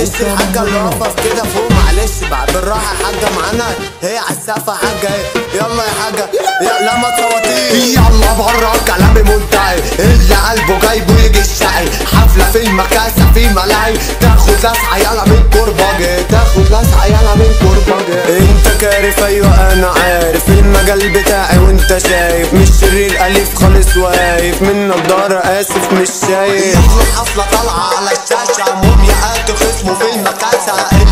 معلش الحاجة اللي واقفة كده فوق معلش بقى بالراحة يا حاجة معانا هي على السقف حاجة يلا يا حاجة يا لا ما تصوتيش يلا بره كلامي منتهي اللي قلبه جايبه يجي الشقي حفلة في المكاسة في ملاهي تاخد لسعة يلا من كرباجي تاخد لسعة يلا من كرباجي انت كارف ايوه انا عارف المجال بتاعي وانت شايف مش شرير اليف خالص واقف من نضارة اسف مش شايف حفلة طالعة على الشاشة مومياءات خصمه في المكاسة